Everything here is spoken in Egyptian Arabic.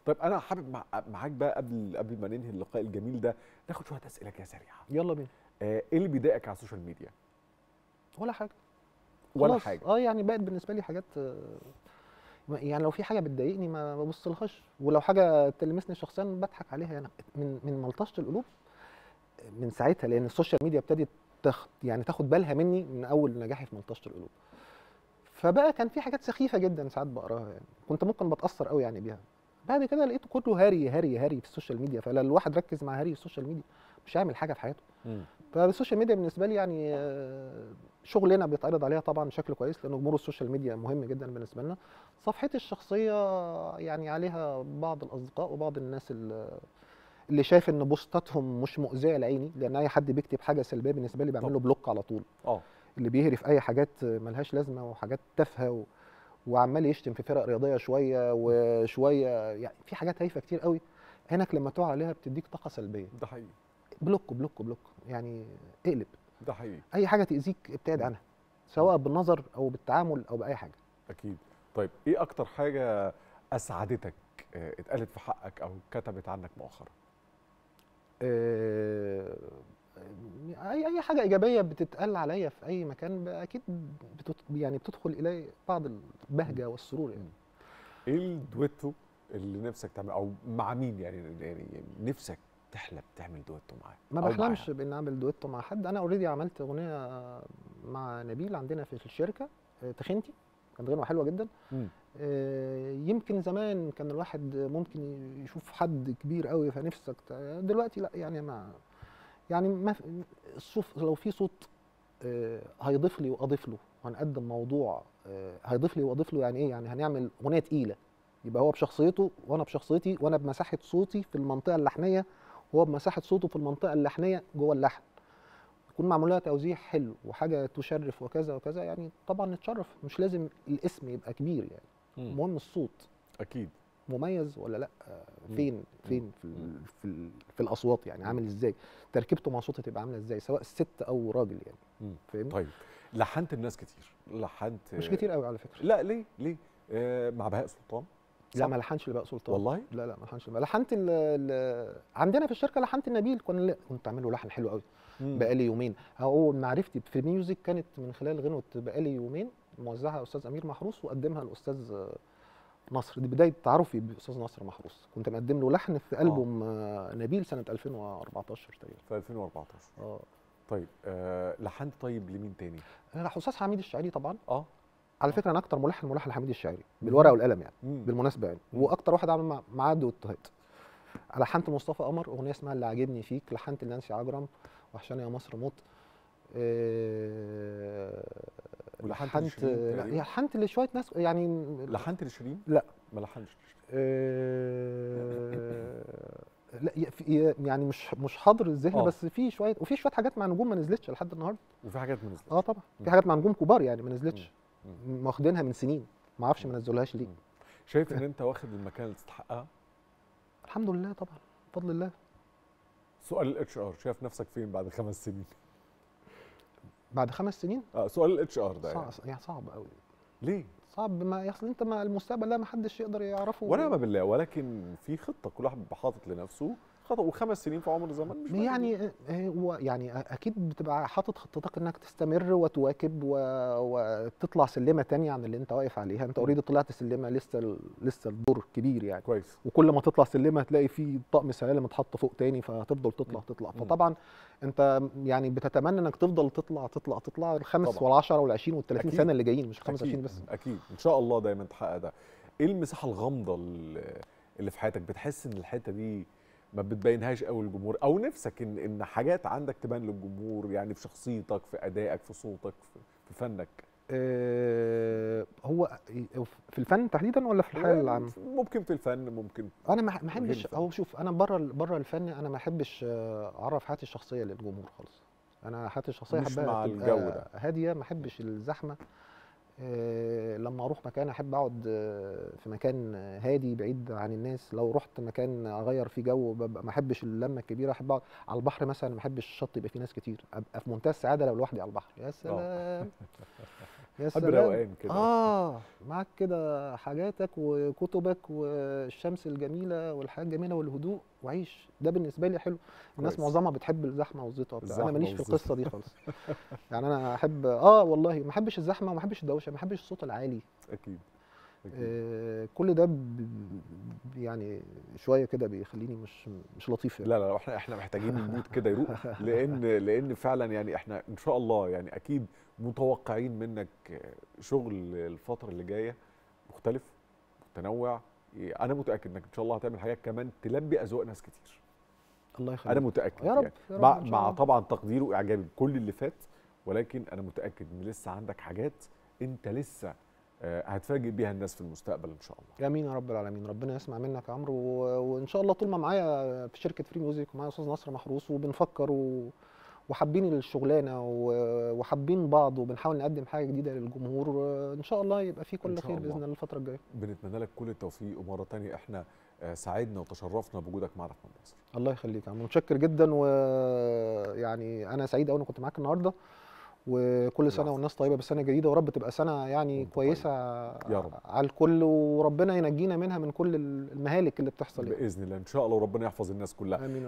طيب انا حابب مع... معاك بقى قبل قبل ما ننهي اللقاء الجميل ده ناخد شويه اسئله كده سريعه يلا بينا آه، ايه اللي بيضايقك على السوشيال ميديا ولا حاجه ولا خلاص. حاجه اه يعني بقت بالنسبه لي حاجات آه، ما- يعني لو في حاجه بتضايقني ما ببصلهاش ولو حاجه تلمسني شخصيا بضحك عليها يعني من من ملطشه القلوب من ساعتها لان السوشيال ميديا ابتدت تاخد يعني تاخد بالها مني من اول نجاحي في ملطشه القلوب فبقى كان في حاجات سخيفه جدا ساعات بقراها يعني كنت ممكن بتاثر قوي يعني بيها بعد كده لقيته كله هري هري هري في السوشيال ميديا فلا الواحد ركز مع هري في السوشيال ميديا مش هيعمل حاجه في حياته مم. فالسوشيال ميديا بالنسبه لي يعني آه، شغلنا بيتعرض عليها طبعا بشكل كويس لان جمهور السوشيال ميديا مهم جدا بالنسبه لنا صفحتي الشخصيه يعني عليها بعض الاصدقاء وبعض الناس اللي اللي شايف ان بوستاتهم مش مؤذيه لعيني لان اي حد بيكتب حاجه سلبيه بالنسبه لي بعمل له بلوك على طول اه اللي بيهري في اي حاجات ملهاش لازمه وحاجات تافهه و... وعمال يشتم في فرق رياضيه شويه وشويه يعني في حاجات هايفه كتير قوي عينك لما تقع عليها بتديك طاقه سلبيه ده حقيقي بلوك بلوك بلوك يعني اقلب ده حقيقي اي حاجه تاذيك ابتعد عنها سواء بالنظر او بالتعامل او باي حاجه اكيد طيب ايه اكتر حاجه اسعدتك آه، اتقالت في حقك او كتبت عنك مؤخرا آه، اي اي حاجه ايجابيه بتتقال عليا في اي مكان ب- اكيد بتت يعني بتدخل الي بعض البهجه والسرور يعني ايه الدويتو اللي نفسك تعمل او مع مين يعني يعني نفسك تحلم تعمل دويتو معاه ما أو بحلمش معاها؟ بان اعمل دويتو مع حد انا اوريدي عملت اغنيه مع نبيل عندنا في الشركه آه، تخنتي كانت غنوه حلوه جدا مم. آه، يمكن زمان كان الواحد ممكن يشوف حد كبير قوي فنفسك ت- دلوقتي لا يعني ما يعني ما في- الصوت لو في صوت آه، هيضيف لي واضيف له وهنقدم موضوع آه، هيضيف لي واضيف له يعني ايه يعني هنعمل اغنيه تقيله يبقى هو بشخصيته وانا بشخصيتي وانا بمساحه صوتي في المنطقه اللحنيه وهو بمساحه صوته في المنطقه اللحنيه جوه اللحن يكون معمول لها توزيع حلو وحاجه تشرف وكذا وكذا يعني طبعا نتشرف مش لازم الاسم يبقى كبير يعني مم. المهم الصوت اكيد مميز ولا لا آه، مم. فين فين في ال في, ال في الاصوات يعني عامل ازاي تركيبته مع صوتي تبقى عامله ازاي سواء ست او راجل يعني مم. فاهمني طيب لحنت الناس كتير لحنت مش كتير قوي على فكره لا ليه ليه آه مع بهاء سلطان لا صح؟ ما لحنش لبقى سلطان والله لا لا ما لحنش لبقى لحنت ال ال عندنا في الشركه لحنت النبيل كنا كنت عامل له لحن حلو قوي مم. بقالي يومين اول معرفتي في الميوزك كانت من خلال غنوه بقالي يومين موزعها استاذ امير محروس وقدمها الاستاذ آه، نصر دي بدايه تعرفي باستاذ نصر محروس كنت مقدم له لحن في البوم آه، نبيل سنه 2014 تقريبا في 2014 اه طيب آه لحنت طيب لمين تاني راح استاذ حميد الشاعري طبعا اه على فكره انا اكتر ملحن ملحن حميد الشاعري بالورقه والقلم يعني مم. بالمناسبه يعني مم. واكتر واحد عامل مع- معاه دوتوهات لحنت مصطفى قمر اغنيه اسمها اللي عاجبني فيك لحنت لنانسي عجرم وحشان يا مصر موت آه، ولحنت لحنت لشيرين لا، تقريباً؟ لحنت لشويه ناس يعني لحنت لشيرين لا. ما لحنش لشيرين. آه، لا ي- في- يعني مش مش حاضر الذهن آه. بس في شويه وفي شويه حاجات مع نجوم ما نزلتش لحد النهارده وفي حاجات ما نزلتش اه طبعا مم. في حاجات مع نجوم كبار يعني ما نزلتش مم. واخدينها من سنين ما اعرفش ما نزلوهاش ليه مم. شايف ان انت واخد المكان اللي تستحقها الحمد لله طبعا بفضل الله سؤال الاتش ار شايف نفسك فين بعد خمس سنين بعد خمس سنين اه سؤال الاتش ار ده يعني. صعب يعني صعب قوي ليه صعب ما اصل انت ما المستقبل ده ما حدش يقدر يعرفه ونعم بالله ولكن في خطه كل واحد بيبقى حاطط لنفسه خطه وخمس سنين في عمر زمان مش قليل. يعني آه، هو يعني اكيد بتبقى حاطط خطتك انك تستمر وتواكب و... وتطلع سلمه تانية عن اللي انت واقف عليها انت اوريدي طلعت سلمه لسه ال- لسه الدور كبير يعني كويس وكل ما تطلع سلمه هتلاقي في طقم سلالم اتحط فوق تاني فهتفضل تطلع مم. تطلع مم. فطبعا انت يعني بتتمنى انك تفضل تطلع تطلع تطلع الخمس طبعا. والعشرة والعشرين والثلاثين أكيد. سنه اللي جايين مش خمس اكيد عشرين بس اكيد ان شاء الله دايما تحقق ده ايه المساحه الغامضه اللي اللي في حياتك بتحس ان الحته دي ما بتبينهاش قوي للجمهور او نفسك ان ان حاجات عندك تبان للجمهور يعني في شخصيتك في ادائك في صوتك في, في فنك آه، هو في الفن تحديدا ولا في الحياه العامه؟ ممكن في الفن ممكن انا ما ما غير احبش الفن. او شوف انا بره بره الفن انا ما احبش آه، اعرف حياتي الشخصيه للجمهور خالص انا حياتي الشخصيه مش احبها مع تبقى الجو ده. هاديه ما احبش الزحمه آه، لما اروح مكان احب اقعد آه، في مكان هادي بعيد عن الناس لو رحت مكان اغير فيه جو ببقى ما احبش اللمه الكبيره احب اقعد على البحر مثلا ما احبش الشط يبقى فيه ناس كتير ابقى في منتهى السعاده لو لوحدي على البحر يا سلام يا حب روقان كده اه معاك كده حاجاتك وكتبك والشمس الجميله والحياه الجميله والهدوء وعيش ده بالنسبه لي حلو الناس كويس. معظمها بتحب الزحمه والزيطه وبتاع انا الزحمة ماليش في والزيطة. القصه دي خالص يعني انا احب اه والله ما احبش الزحمه وما احبش الدوشه ما احبش الصوت العالي اكيد اكيد آه كل ده ب- ب- يعني شويه كده بيخليني مش مش لطيف يعني. لا لا احنا احنا محتاجين المود كده يروق لان لان فعلا يعني احنا ان شاء الله يعني اكيد متوقعين منك شغل الفتره اللي جايه مختلف متنوع انا متاكد انك ان شاء الله هتعمل حاجات كمان تلبي اذواق ناس كتير الله يخليك انا متاكد يا رب يعني يا رب مع إن شاء مع الله. طبعا تقديري واعجابي بكل اللي فات ولكن انا متاكد ان لسه عندك حاجات انت لسه آه، هتفاجئ بيها الناس في المستقبل ان شاء الله امين يا رب العالمين ربنا يسمع منك يا عمرو و- وان شاء الله طول ما معايا في شركه فري ميوزك ومعايا استاذ نصر محروس وبنفكر و... وحابين الشغلانه و- وحابين بعض وبنحاول نقدم حاجه جديده للجمهور ان شاء الله يبقى في إن كل شاء خير الله. باذن الله الفتره الجايه بنتمنى لك كل التوفيق ومره تانية احنا آه، سعدنا وتشرفنا بوجودك معنا في مصر الله يخليك يا عمرو متشكر جدا ويعني انا سعيد قوي اني كنت معاك النهارده وكل سنه العفو. والناس طيبه بالسنه الجديده ورب تبقى سنه يعني وأنت كويسه يا رب. على الكل وربنا ينجينا منها من كل المهالك اللي بتحصل يعني. باذن الله ان شاء الله وربنا يحفظ الناس كلها امين